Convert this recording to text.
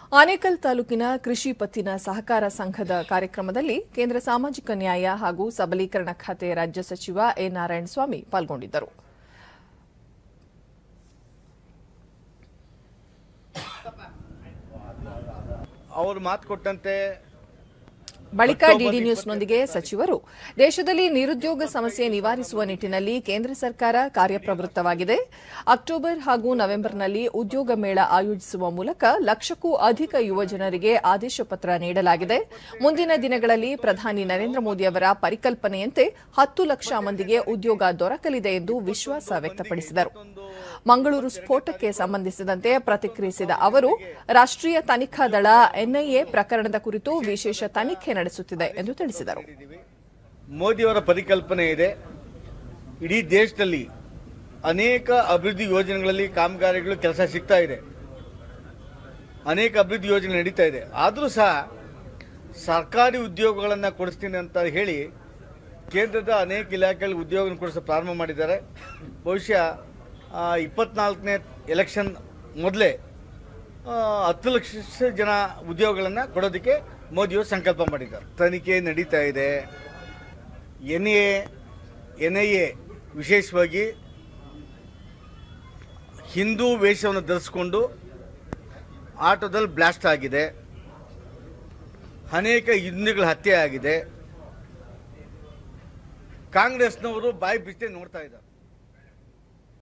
ಆನೇಕಲ್ ತಾಲೂಕಿನ ಕೃಷಿ ಪತ್ತಿನ ಸಹಕಾರ ಸಂಘದ ಕಾರ್ಯಕ್ರಮದಲ್ಲಿ ಕೇಂದ್ರ ಸಾಮಾಜಿಕ ನ್ಯಾಯ ಹಾಗೂ ಸಬಲೀಕರಣ ಖಾತೆ ರಾಜ್ಯ ಸಚಿವ ಎ ನಾರಾಯಣಸ್ವಾಮಿ ಪಾಲ್ಗೊಂಡಿದ್ದರು ಅವರು ಮಾತು ಕೊಟ್ಟಂತೆ ಬಳಿಕ ಡಿಡಿ ನ್ಯೂಸ್ನೊಂದಿಗೆ ಸಚಿವರು ದೇಶದಲ್ಲಿ ನಿರುದ್ಯೋಗ ಸಮಸ್ಯೆ ನಿವಾರಿಸುವ ನಿಟ್ಟಿನಲ್ಲಿ ಕೇಂದ್ರ ಸರ್ಕಾರ ಕಾರ್ಯಪ್ರವೃತ್ತವಾಗಿದೆ ಅಕ್ಟೋಬರ್ ಹಾಗೂ ನವೆಂಬರ್ನಲ್ಲಿ ಉದ್ಯೋಗ ಮೇಳ ಆಯೋಜಿಸುವ ಮೂಲಕ ಲಕ್ಷಕ್ಕೂ ಅಧಿಕ ಯುವಜನರಿಗೆ ಆದೇಶ ಪತ್ರ ನೀಡಲಾಗಿದೆ ಮುಂದಿನ ದಿನಗಳಲ್ಲಿ ಪ್ರಧಾನಿ ನರೇಂದ್ರ ಮೋದಿ ಅವರ ಪರಿಕಲ್ಪನೆಯಂತೆ ಹತ್ತು ಲಕ್ಷ ಮಂದಿಗೆ ಉದ್ಯೋಗ ದೊರಕಲಿದೆ ಎಂದು ವಿಶ್ವಾಸ ವ್ಯಕ್ತಪಡಿಸಿದರು ಮಂಗಳೂರು ಸ್ಫೋಟಕ್ಕೆ ಸಂಬಂಧಿಸಿದಂತೆ ಪ್ರತಿಕ್ರಿಯಿಸಿದ ಅವರು ರಾಷ್ಟ್ರೀಯ ತನಿಖಾ ದಳ ಎನ್ಐಎ ಪ್ರಕರಣದ ಕುರಿತು ವಿಶೇಷ ತನಿಖೆ ನಡೆಸುತ್ತಿದೆ ಎಂದು ತಿಳಿಸಿದರು ಮೋದಿಯವರ ಪರಿಕಲ್ಪನೆ ಇದೆ ಇಡೀ ದೇಶದಲ್ಲಿ ಅನೇಕ ಅಭಿವೃದ್ಧಿ ಯೋಜನೆಗಳಲ್ಲಿ ಕಾಮಗಾರಿಗಳು ಕೆಲಸ ಸಿಗ್ತಾ ಇದೆ ಅನೇಕ ಅಭಿವೃದ್ಧಿ ಯೋಜನೆ ನಡೀತಾ ಇದೆ ಆದರೂ ಸಹ ಸರ್ಕಾರಿ ಉದ್ಯೋಗಗಳನ್ನು ಕೊಡಿಸ್ತೀನಿ ಅಂತ ಹೇಳಿ ಕೇಂದ್ರದ ಅನೇಕ ಇಲಾಖೆಗಳಿಗೆ ಉದ್ಯೋಗ ಕೊಡಿಸೋ ಪ್ರಾರಂಭ ಮಾಡಿದ್ದಾರೆ ಬಹುಶಃ ಆ, ಇಪ್ಪತ್ನಾಲ್ಕನೇ ಎಲೆಕ್ಷನ್ ಮೊದಲೇ ಹತ್ತು ಲಕ್ಷ ಜನ ಉದ್ಯೋಗಗಳನ್ನು ಕೊಡೋದಕ್ಕೆ ಮೋದಿಯವರು ಸಂಕಲ್ಪ ಮಾಡಿದ್ದಾರೆ ತನಿಖೆ ನಡೀತಾ ಇದೆ N A N I A ವಿಶೇಷವಾಗಿ ಹಿಂದೂ ವೇಷವನ್ನು ಧರಿಸಿಕೊಂಡು ಆಟೋದಲ್ಲಿ ಬ್ಲಾಸ್ಟ್ ಆಗಿದೆ ಅನೇಕ ಹಿಂದೂಗಳ ಹತ್ಯೆ ಆಗಿದೆ ಕಾಂಗ್ರೆಸ್ನವರು ಬಾಯಿ ಬಿಚ್ಚೆ ನೋಡ್ತಾ ಇದ್ದಾರೆ